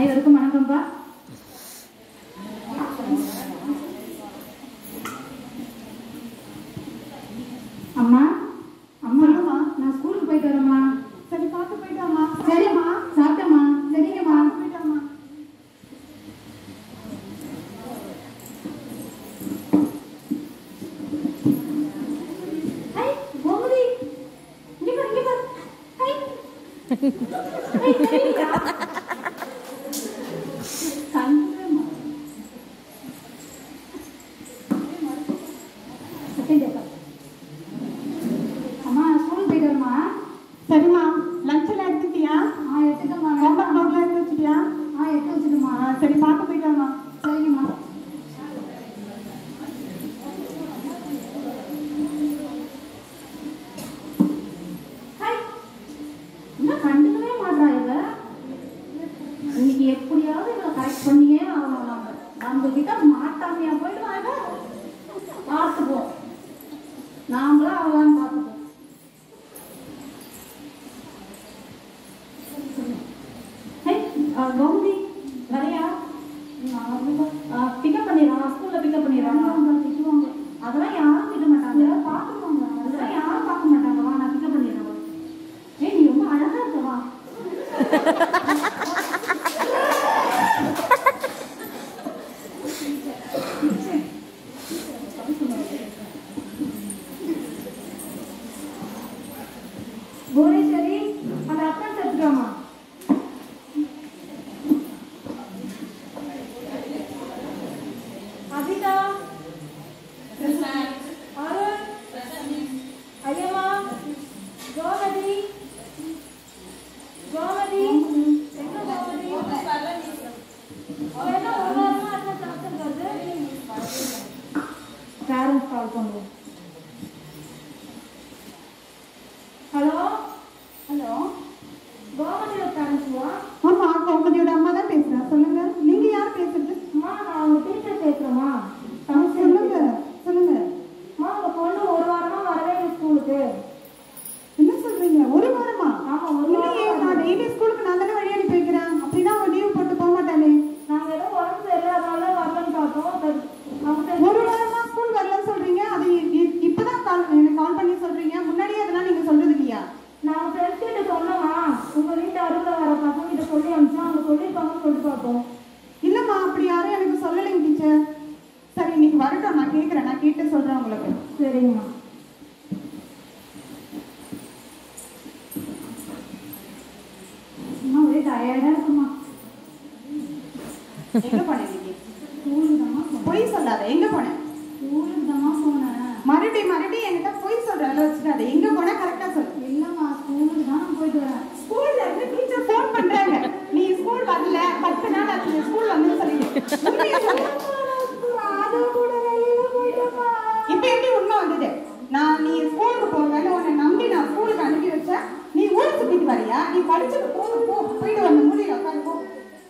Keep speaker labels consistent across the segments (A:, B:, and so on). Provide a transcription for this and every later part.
A: அனைவருக்கும் வணக்கம்ப்பா அம்மா அம்மா நான் ஸ்கூலுக்கு போயிட்டு வரேம்மா
B: சரி பார்த்து போயிட்டாமா
A: சரிம்மா சாப்பிட்டேம்மா சரிங்கம்மா
B: போயிட்டாமா
A: ஐ கோமதி இங்க பாரு இங்க பாரு ஐ ஐ சரிங்க கண்டுமா செகண்ட் டேப்பா அம்மா ஸ்கூலுக்கு போயிட்டு வரேம்மா
B: சரிம்மா லஞ்ச் எல்லாம் எடுத்துட்டியா
A: ஆ எடுத்துக்கம்மா
B: ஹோம்ஒர்க் நோட்லாம் எடுத்து வச்சிட்டியா
A: ஆ எடுத்து வச்சுக்கம்மா
B: ஆ, சரி பார்த்து போயிட்டாமா
A: சரிங்கம்மா ஹாய் என்ன கண்டுக்கவே மாட்றா இவ இன்னைக்கு எப்படியாவது இவளை கரெக்ட் பண்ணியே ஆகணும் நம்ம நம்ம கிட்ட மாட்டாமையா போயிடுவா இவ பார்த்துப்போம் நாமளும் அவளான்னு பார்த்துப்போம் ஹே கௌரி வரையா பிக்கப் பண்ணிடுறான் ஸ்கூல்ல பிக்கப் பண்ணிடுறான் திட்டுவாங்க அதெல்லாம் யாரும் திட்ட மாட்டாங்க பார்த்துருவாங்க அதெல்லாம் யாரும் பார்க்க மாட்டாங்க வா நான் பிக்கப் பண்ணிடுறேன் வா. ஏய் நீ ரொம்ப அழகா இருக்க வா புவனேஸ்வரி அந்த அப்பன் எடுத்துக்காமா அபிதா அருண் ஐயம்மா கோமதி கோமதி எங்க கோமதி அவ என்ன ஒரு வாரமா அத்தை சாப்பிட்டு பேரண்ட்ஸ் கால் பண்ணுவோம் ஹலோ ஹலோ கோமதியோட பேரண்ட்ஸுவா
B: ஆமா கோமதியோட அம்மா தான் பேசுறேன் சொல்லுங்க நீங்க யார் பேசுறது
A: அம்மா நான் உங்க டீச்சர் பேசுறேம்மா தமிழ்
B: சொல்லுங்க சொல்லுங்க
A: அம்மா உங்க பொண்ணு ஒரு வாரமா வரவே இல்லை ஸ்கூலுக்கு
B: என்ன சொல்றீங்க ஒரு வாரமா
A: ஆமா ஒரு
B: இல்லையே
A: வாரம்
B: நான் டெய்லி ஸ்கூலுக்கு நான் தானே வழி அனுப்பி வைக்கிறேன் அப்படின்னா அவன் லீவ் போட்டு போக மாட்டானே
A: நாங்க ஏதோ உடம்பு சரியில்லாதனால வரலன்னு பார்த்தோம் சரி, அவங்க சரி,
B: ஒரு வாரமா ஸ்கூல் வரலன்னு சொல்றீங்க அது இ- இ- இப்பதான் கால் எனக்கு கால் பண்ணி சொல்றீங்க முன்னாடியே அதெல்லாம் நீங்க சொல்றது இல்லையா
A: நாங்க ஃப்ரெண்ட்ஸ் கிட்ட சொன்னோமா உங்க வீட்டு அருகில் வர பசங்க கிட்ட சொல்லி அனுப்பிச்சோம் அவங்க சொல்லியிருப்பாங்கன்னு சொல்லிட்டு பார்த்தோம்
B: இல்லம்மா அப்படி யாரும் எனக்கு சொல்லலைங்க டீச்சர் சரி இன்னைக்கு வரட்டும் நான் கேட்கறேன் நான் கேட்டு சொல்றேன் உங்களுக்கு
A: சரிங்கம்மா அம்மா ஒரே டயர்டா இருக்குமா
B: எங்க போனேன் இன்னைக்கு
A: ஸ்கூலுக்கு தாம்மா போனேன்
B: பொய் சொல்லாத எங்க போனேன்
A: ஸ்கூலுக்கு தாம்மா போனேன்
B: மறுபடியும் மறுபடியும் என்கிட்ட பொய் சொல்ற அளவு வச்சுக்காத எங்க போனா கரெக்டா சொல்லு
A: இல்லம்மா ஸ்கூலுக்கு தான் நான் போயிட்டு வரேன்
B: ஸ்கூல்ல இருந்து டீச்சர் ஃபோன் பண்றாங்க நீ ஸ்கூல் வரல பத்து நாள் ஆச்சு ஸ்கூல் வந்து சொல்லிட்டு உண்மையை சொல்லு. இப்ப எப்படி உண்மை வந்தது நான் நீ ஸ்கூலுக்கு போவேன்னு உன்னை நம்பி நான் ஸ்கூலுக்கு அனுப்பி வச்சேன் நீ ஊர் சுத்திட்டு வரியா நீ படிச்சுட்டு போ போ போயிட்டு வந்து முடியல உட்காந்து போ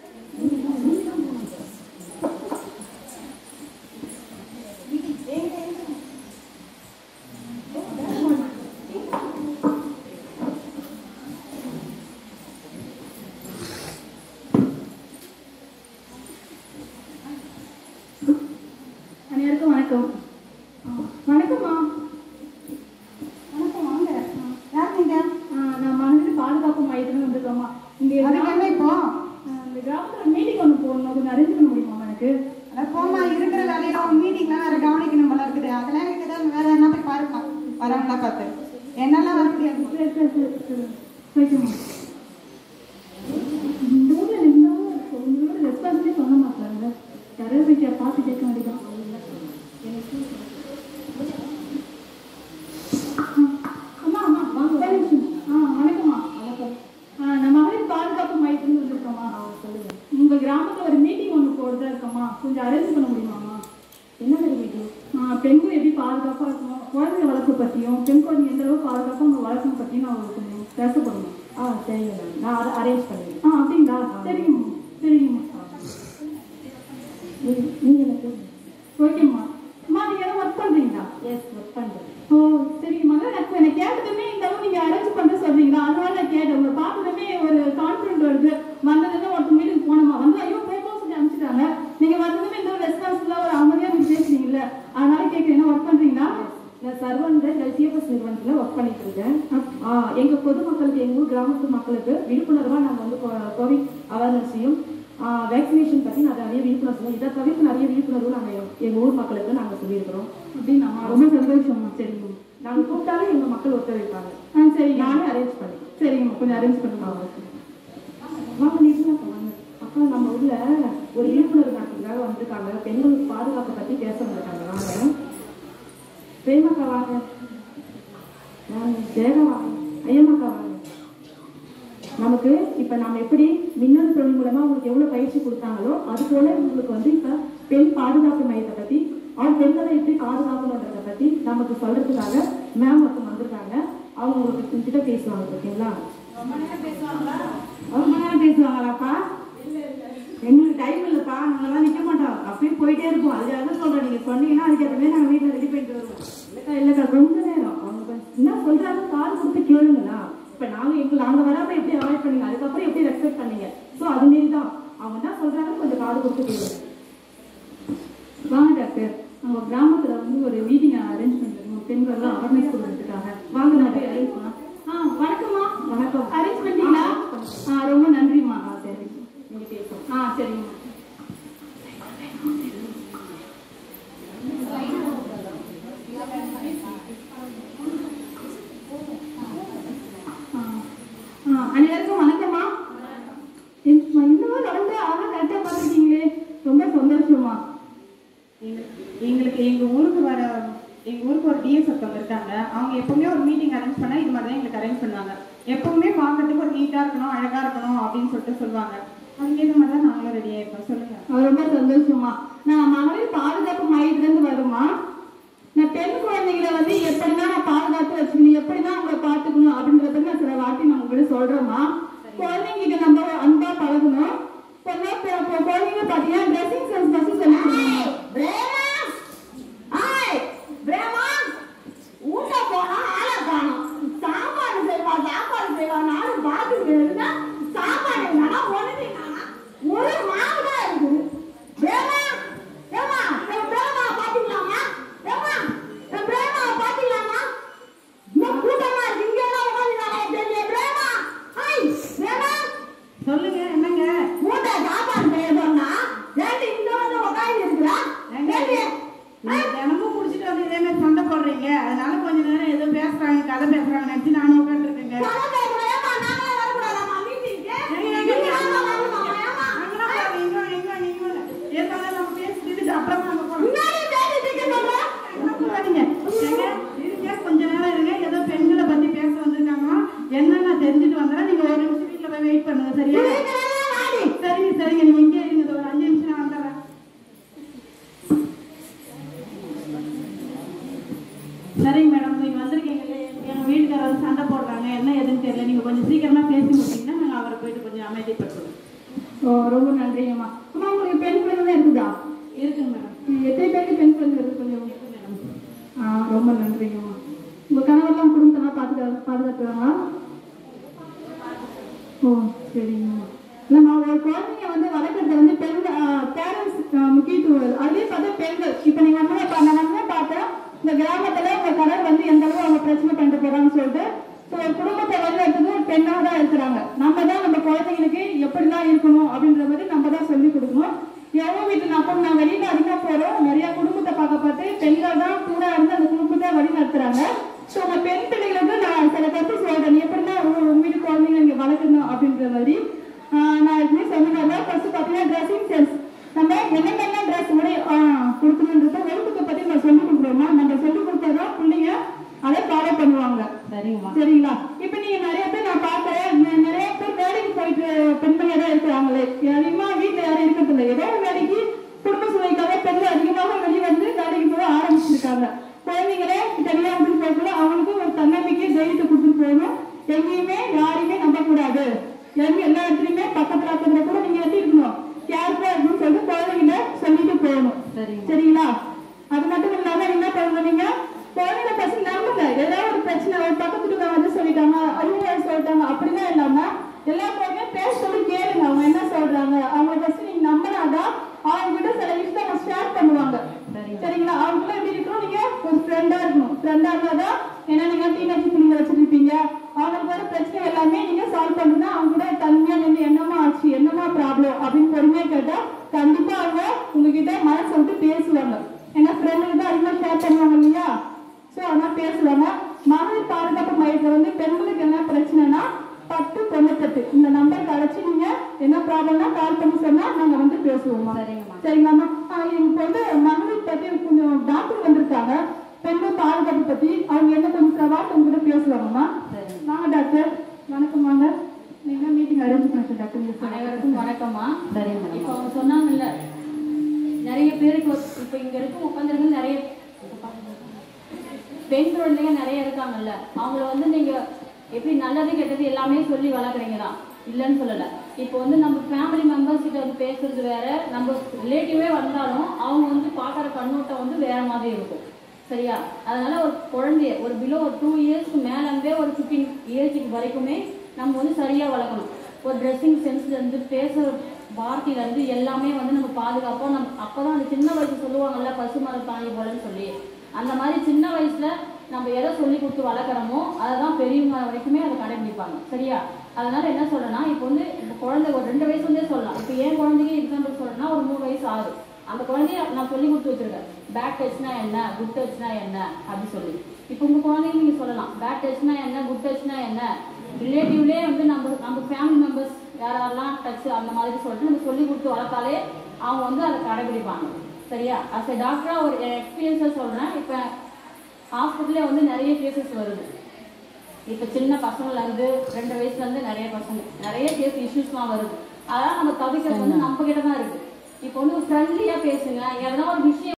A: அனைவருக்கும் வணக்கம் ஆ, வணக்கம்மா
B: வணக்கம் வாங்க யார் நீங்க
A: ஆ, நான் மகளிர் பாதுகாப்பு மையத்துல வந்திருக்கோம்மா இங்க
B: அதுக்கு என்ன இப்போ
A: ஆ, இந்த கிராமத்துல மீட்டிங் ஒன்று போடணும் கொஞ்சம் அரேஞ்ச் பண்ண முடியுமா எனக்கு
B: அட போம்மா இருக்கிற வேலையில உன் மீட்டிங்லாம் வேற கவனிக்கணும் போல இருக்குது அதெல்லாம் எனக்கு ஏதாவது வேற என்ன போய் பாருமா வரவங்களா பார்த்து என்னெல்லாம் வர முடியாது
A: சரி சரி சரி சரி போய்க்குமா இந்த ஊர்ல இருந்தாலும் உங்களோட ரெஸ்பான்ஸே பண்ண மாட்டாங்க யாரையோ போய் பார்த்து கேட்க வேண்டியதான் அம்மா அம்மா வாங்க ஒரு நிமிஷம். ஆ வணக்கம்மா வணக்கம் ஆ நான் மகளிர் பாதுகாப்பு மையத்துலேருந்து வந்திருக்கோம்மா சொல்லுங்க உங்க கிராமத்துல ஒரு மீட்டிங் ஒன்று போடுறதா இருக்கம்மா கொஞ்சம் அரேஞ்ச் பண்ண முடியுமாம்மா என்ன மாதிரி மீட்டிங் பெண்கள் எப்படி பாதுகாப்பாக இருக்கணும் குழந்தை வளர்ப்பு பற்றியும் பெண் குழந்தை எந்த அளவுக்கு பாதுகாப்பாக அவங்க வளர்க்கணும் பற்றியும் நான் உங்களுக்கு கொஞ்சம் பேசப்படணும் ஆ சரிங்க மேம் நான் அரேஞ்ச் பண்ணுறேன் ஆ அப்படிங்களா சரிங்கம்மா சரிங்கம்மா நீங்கள் எனக்கு ஓகேம்மா அம்மா நீங்கள் எதாவது ஒர்க் பண்ணுறீங்களா எஸ் ஒர்க் பண்ணுறேன் ஓ சரிங்கம்மா அதான் எனக்கு எனக்கு கேட்டதுமே இந்த அளவு நீங்கள் அரேஞ்ச் பண்ண சொல்றீங்களா அதனால நான் கேட்டேன் உங்களை பார்த்ததுமே ஒரு கான்ஃபிடென்ட் வருது வந்ததுமே ஒருத்தர் மீட்டுக்கு போனோமா
C: எங்க பொதுமக்களுக்கு எங்க ஊர் கிராமத்து மக்களுக்கு விழிப்புணர்வா நாங்க வந்து கோ- கோவிட் அவேர்னஸையும் வேக்சினேஷன் பத்தி நான் நிறைய விழிப்புணர்வு இதை தவிர்த்து நிறைய விழிப்புணர்வு நாங்க எங்க- எங்க ஊர் மக்களுக்கு நாங்க சொல்லியிருக்கிறோம்
A: அப்படின்னா ரொம்ப சந்தோஷமா சரிங்க
C: நாங்க கூப்பிட்டாலும் எங்க மக்கள் ஒத்துழைப்பாங்க
A: ஆ சரிங்க
C: நானே அரேஞ்ச் பண்ணி
A: சரிங்கம்மா கொஞ்சம் அரேஞ்ச் பண்ணுங்க
C: வாங்க நிறுத்தினா வாங்க அக்கா நம்ம ஊர்ல ஒரு விழிப்புணர்வு நாட்டுக்காக வந்திருக்காங்க பெண்களுக்கு பாதுகாப்பை பத்தி பேச வந்திருக்காங்க வாங்க பிரேமக்கா வாங்க வாங்க ஜெயகா வாங்க ஐயம்மாக்கா வாங்க நமக்கு இப்ப நாம எப்படி மின்னணு தொழில் மூலமா உங்களுக்கு எவ்வளவு பயிற்சி கொடுத்தாங்களோ அது போல உங்களுக்கு வந்து இப்ப பெண் பாதுகாப்பு மையத்தை பத்தி அவங்க பெண்களை எப்படி பாதுகாக்கணுன்றத பத்தி நமக்கு சொல்றதுக்காக மேம் ஒருத்தவங்க வந்திருக்காங்க அவங்க உங்களுக்கு உங்ககிட்ட பேசுவாங்க ஓகேங்களா
A: ரொம்ப நேரம் பேசுவாங்களாப்பா எங்களுக்கு டைம் இல்லைப்பா நாங்கெல்லாம் நிற்க மாட்டோம் அப்படியே போயிட்டே இருப்போம் அதுக்காக சொல்கிறேன் நீங்கள் சொன்னீங்கன்னா அதுக்கேற்ற மாதிரி நாங்கள் வீட்டில் ரெடி பண்ணிட்டு வருவோம்
C: இல்லக்கா இல்லக்கா ரொம்ப நேரம் அவங்க கொஞ்சம் என்ன சொல்றாங்க காது கொடுத்து கேளுங்களா இப்ப நாங்க எங்க நாங்க வராம எப்படி அவாய்ட் பண்ணீங்க அதுக்கப்புறம் எப்படி ரெஸ்பெக்ட் பண்ணீங்க சோ அது மாரி தான் அவங்க என்ன சொல்றாங்க கொஞ்சம் காது கொடுத்து கேளுங்க
A: வாங்க டாக்டர் நம்ம கிராமத்தில் வந்து ஒரு மீட்டிங் அரேஞ்ச் பண்ணிருக்கோம் பெண்கள்லாம் அவேர்னஸ் கொடுக்கறதுக்காக வாங்க நான் போய் அரேஞ்ச் பண்ணலாம் ஆ வணக்கம்மா
C: வணக்கம்
A: அரேஞ்ச் பண்ணிட்டீங்களா ஆ ரொம்ப நன்றிம்மா ஆ சரி
C: நீங்க பேசுவோம்
A: ஆ சரிங்கம்மா ஆ. ஆ, அனைவருக்கும் வணக்கம்மா என்னம்மா, இன்னும் ரொம்ப அழகா கரெக்டாக பார்த்துருக்கீங்களே ரொம்ப சந்தோஷமா
B: எங்களுக்கு எங்களுக்கு எங்க ஊருக்கு வர எங்க ஊருக்கு ஒரு டிஎஸ் ஒருத்தவங்க இருக்காங்க அவங்க எப்பவுமே ஒரு மீட்டிங் அரேஞ்ச் பண்ணா இது மாதிரி தான் எங்களுக்கு அரேஞ்ச் பண்ணுவாங்க எப்பவுமே பார்க்கறதுக்கு ஒரு நீட்டா இருக்கணும் அழகா இருக்கணும் அப்படின்னு சொல்லிட்டு சொல்லுவாங்க அதுக்கேற்ற மாதிரி தான் நாங்களும் ரெடி ஆயிருக்கோம் சொல்லுங்க
A: அது ரொம்ப சந்தோஷமா நான் மகளிர் பாதுகாப்பு மையத்துலேருந்து வருமா நான் பெண் குழந்தைகளை வந்து எப்படிதான் நான் பாதுகாத்து வச்சுக்கணும் எப்படிதான் அவங்களை பார்த்துக்கணும் அப்படின்றத நான் சில வாட்டி நான் உங்ககிட்ட சொல்றேம்மா குழந்தைங்கிட்ட நம்ம அன்பா பழகணும் பொண்ணா ப- ப- குழந்தைங்க பார்த்தீங்கன்னா ட்ரெஸ்ஸிங் சென்ஸ் ஃபஸ்ட்டு சொல்லி கொடுக்கணும். சாப்பாடு செய்வா சாப்பாடு செய்வா நானும் பார்த்துட்டு இருந்தா சாப்பாடு என்னன்னா ஒண்ணுமே இல்லைன்னா ஒரு மாவு தான் இருக்குது பிரேமா பிரேமா என் பிரேமா பாத்தீங்களாமா பிரேமா என் பிரேமா பாத்தீங்களாமா இன்னும் கூட்டமா இருக்கு இங்க எல்லாம் உட்காந்துருக்காங்க தெரியல பிரேமா ஹாய் பிரேமா
B: சொல்லுங்க என்னங்க
A: மூட்டை சாப்பாடு செய்யணும்னா ரெண்டு இங்க வந்து உட்காந்து இருக்கிறா ரெண்டு
B: நீங்க தினமும் குடிச்சிட்டு வந்து இதே மாதிரி சண்டை போடுறீங்க அதனால கொஞ்ச நேரம் ஏதோ பேசுறாங்க கதை பேசுறாங்க நினைச்சு நானும் உட்காந்துருக்கேங்க
A: கதை பேசுறேன் நாங்களே வரக்கூடாதாம்மா மீட்டிங்க்கு நீங்க வாங்க, வாங்கம்மா, ஏம்மா?
B: அப்புறமா நம்ம போறோம்
A: முன்னாடி பேசிட்டு இருக்க சொல்றேன்
B: போகாதீங்க. ஏங்க, இருங்க, கொஞ்ச நேரம் இருங்க ஏதோ பெண்களை பத்தி பேச வந்திருக்காங்க என்னன்னு நான் தெரிஞ்சுட்டு வந்தேன் நீங்க ஒரு நிமிஷம் வீட்டுல போய் வெயிட் பண்ணுங்க சரியா சரிங்க சரிங்க நீங்க இங்கே இருங்க இதோ ஒரு அஞ்சு நிமிஷம் நான் வந்துடுறேன் சரிங்க மேடம் நீங்க வந்திருக்கீங்க எங்க வீட்டுக்காரர் வந்து சண்டை போடுறாங்க என்ன எதுன்னு தெரியல நீங்க கொஞ்சம் சீக்கிரமா பேசி முடிச்சீங்கன்னா நாங்க அவரை போயிட்டு கொஞ்சம் அமைதிப்படுத்துவோம்
A: ஓ ரொம்ப நன்றிங்கம்மா அம்மா உங்களுக்கு பெண் குழந்தை இருக்குதா
B: இருக்குங்க மேடம்
A: ம், எத்தனை பேருக்கு பெண் குழந்தை இருக்கு கொஞ்சம் ஆ ரொம்ப நன்றிங்கம்மா உங்க கணவர்லாம் குடும்பத்தெல்லாம் பாதுகா பாதுகாத்துறாங்களா ஓ சரிங்கம்மா இல்லைம்மா ஒரு குழந்தைங்க வந்து வளர்க்குறது வந்து பெண் பேரண்ட்ஸ் முக்கியத்துவம் அதுலேயே பார்த்தா பெண்கள் இப்போ நீங்கள் வந்து இப்போ நான் வந்து பார்த்தேன் இந்த கிராமத்தில் உங்க கணவர் வந்து எந்த அளவு அவங்க பிரச்சனை பண்ணிட்டு போறாங்கன்னு சொல்லிட்டு ஸோ ஒரு குடும்பத்தை வழிநடத்துறது ஒரு பெண்ணாக தான் இருக்கிறாங்க நம்ம தான் நம்ம குழந்தைங்களுக்கு எப்படிலாம் இருக்கணும் அப்படின்ற மாதிரி நம்ம தான் சொல்லி கொடுக்கணும் எவ்வளோ வீட்டு நான் கூட நான் வெளியில அதிகமாக போகிறோம் நிறைய குடும்பத்தை பார்க்க பார்த்து பெண்கள் தான் கூட இருந்து அந்த குடும்பத்தை வழி நடத்துறாங்க ஸோ அந்த பெண் பிள்ளைகளுக்கு நான் சில கருத்து சொல்றேன் நீ எப்படின்னா உங்க உங்க வீட்டு குழந்தைங்க இங்கே வளர்க்கணும் அப்படின்ற மாதிரி ஆஹ் நான் எதுவுமே சொன்னதால ஃபர்ஸ்ட் பார்த்தீங்கன்னா ட்ரெஸ்ஸிங் சென்ஸ் நம்ம என்னென்ன ட்ரெஸ் உடைய கொடுக்கணுன்றத ஒழுக்கத்தை பற்றி நம்ம சொல்லி கொடுக்குறோமா நம்ம சொல்லி கொடுத்தாதான் பிள்ளைங்க அதை ஃபாலோ பண்ணுவாங்க
B: சரிங்கம்மா
A: சரிங்களா இப்ப நீங்க நிறைய பேர் நான் பார்க்கறேன் நெ- நிறைய பேர் வேலைக்கு போயிட்டு பெண்மணியா தான் இருக்கிறாங்களே அதிகமா வீட்டுல யாரும் இருக்கிறது இல்லை ஏதோ ஒரு வேலைக்கு குடும்ப சுமைக்காக பெண்கள் அதிகமாக வெளியே வந்து வேலைக்கு போக ஆரம்பிச்சிருக்காங்க குழந்தைங்களே தனியா விட்டு போகல அவங்களுக்கும் ஒரு தன்னம்பிக்கை தைரியத்தை கொடுத்துட்டு போகணும் எங்கேயுமே யாரையுமே நம்ப கூடாது எங்க எல்லா இடத்துலயுமே பக்கத்துல இருக்கிறத கூட நீங்க எப்படி இருக்கணும் கேர்ஃபுல்லா இருக்கணும்னு சொல்லிட்டு குழந்தைங்கள சொல்லிட்டு போகணும்
B: சரிங்க
A: சரிங்களா அது மட்டும் இல்லாம என்ன பண்ணுவீங்க குழந்தைங்க ஃபர்ஸ்ட் நம்புங்க ஏதாவது ஒரு பிரச்சனை ஒரு பக்கத்து வீட்டுல வந்து சொல்லிட்டாங்க அவங்க சொல்லிட்டாங்க அப்படிலாம் இல்லாம எல்லா குழந்தைங்க பேச சொல்லி கேளுங்க அவங்க என்ன சொல்றாங்க அவங்க ஃபர்ஸ்ட் நீங்க நம்பினாதான் அவங்க கிட்ட சில விஷயத்த அவங்க ஷேர் பண்ணுவாங்க
B: சரிங்க.
A: சரிங்களா அவங்களும் எப்படி இருக்கணும் நீங்க ஒரு ஃப்ரெண்டா இருக்கணும் ஃப்ரெண்டா இருந்தாதான் ஏன்னா நீங்க டீனேஜ் பிள்ளைங்க வச்சிருப்பீங்க அவங்களுக்கு வந்து அழைச்சி நீங்க என்ன ப்ராப்ளம்னா கால் பண்ணி சொன்னா நாங்க வந்து பேசுவோம்மா
D: சரிங்கம்மா.
A: சரிங்களாம்மா ஆ, எனக்கு வந்து மகளிர் பத்தி கொஞ்சம் டாக்டர் வந்திருக்காங்க பெண்கள் பாதுகாப்பு பத்தி அவங்க என்ன கொஞ்சம் சில வார்த்தை உங்ககிட்ட பேசுவாங்கம்மா
D: சரிங்க.
A: வாங்க டாக்டர் வணக்கம் வாங்க நீங்க மீட்டிங் அரேஞ்ச் பண்ணிட்டு டாக்டர் நீங்க சொல்லுங்க.
E: அனைவருக்கும் வணக்கம்மா
D: சரிங்க
E: இப்போ
D: மேடம்
E: அவங்க சொன்னாங்கல்ல நிறைய பேருக்கு ஒரு- இப்போ இங்க இருக்க உட்காந்துருக்கு நிறைய பெண் குழந்தைங்க நிறைய இருக்காங்கல்ல அவங்கள வந்து நீங்க எப்படி நல்லது கெட்டது எல்லாமே சொல்லி வளர்க்குறீங்க தான் இல்லைன்னு சொல்லல இப்போ வந்து நம்ம ஃபேமிலி மெம்பர்ஸ் கிட்ட வந்து பேசுறது வேற நம்ம ரிலேட்டிவே வந்தாலும் அவங்க வந்து பார்க்குற கண்ணோட்டம் வந்து வேற மாதிரி இருக்கும் சரியா அதனால ஒரு குழந்தைய ஒரு பிலோ ஒரு டூ இயர்ஸ்க்கு மேல இருந்தே ஒரு ஃபிஃப்டீன் இயர்ஸ்க்கு வரைக்குமே நம்ம வந்து சரியா வளர்க்கணும் ஒரு ட்ரெஸ்ஸிங் சென்ஸ்ல இருந்து பேசுற வார்த்தையில இருந்து எல்லாமே வந்து நம்ம பாதுகாப்போம் நம்ம அப்பதான் அந்த சின்ன வயசு சொல்லுவாங்கல்ல பசுமரம் தாண்டி போலன்னு சொல்லி அந்த மாதிரி சின்ன வயசுல நம்ம எதை சொல்லி கொடுத்து வளர்க்குறோமோ அதை தான் பெரியவங்க வரைக்குமே அதை கடைபிடிப்பாங்க சரியா அதனால என்ன சொல்றேன்னா இப்போ வந்து இப்போ குழந்தை ஒரு ரெண்டு வயசு வந்தே சொல்லலாம் இப்போ என் குழந்தைக்கு எக்ஸாம்பிள் சொல்றேன்னா ஒரு மூணு வயசு ஆகுது அந்த குழந்தைய நான் சொல்லி கொடுத்து வச்சிருக்கேன் பேட் டச்னா என்ன குட் டச்னா என்ன அப்படி சொல்லி இப்போ உங்க குழந்தைங்க நீங்க சொல்லலாம் பேட் டச்னா என்ன குட் டச்னா என்ன ரிலேட்டிவ்லேயே வந்து நம்ம நம்ம ஃபேமிலி மெம்பர்ஸ் யாரெல்லாம் டச் அந்த மாதிரி சொல்லிட்டு நம்ம சொல்லி கொடுத்து வளர்த்தாலே அவங்க வந்து அதை கடைபிடிப்பாங்க சரியா அஸ் எ டாக்டரா ஒரு எக்ஸ்பீரியன்ஸை சொல்றேன் இப்போ ஹாஸ்பிட்டலே வந்து நிறைய கேசஸ் வருது இப்போ சின்ன பசங்கள்ல இருந்து ரெண்டு வயசுல இருந்து நிறைய பசங்க நிறைய கேஸ் இஷ்யூஸ்லாம் வருது அதெல்லாம் நம்ம தவிர்க்கிறது வந்து நம்ம கிட்ட தான் இருக்கு இப்போ வந்து ஃப்ரெண்ட்லியா பேசுங்க எதனா ஒரு விஷயம்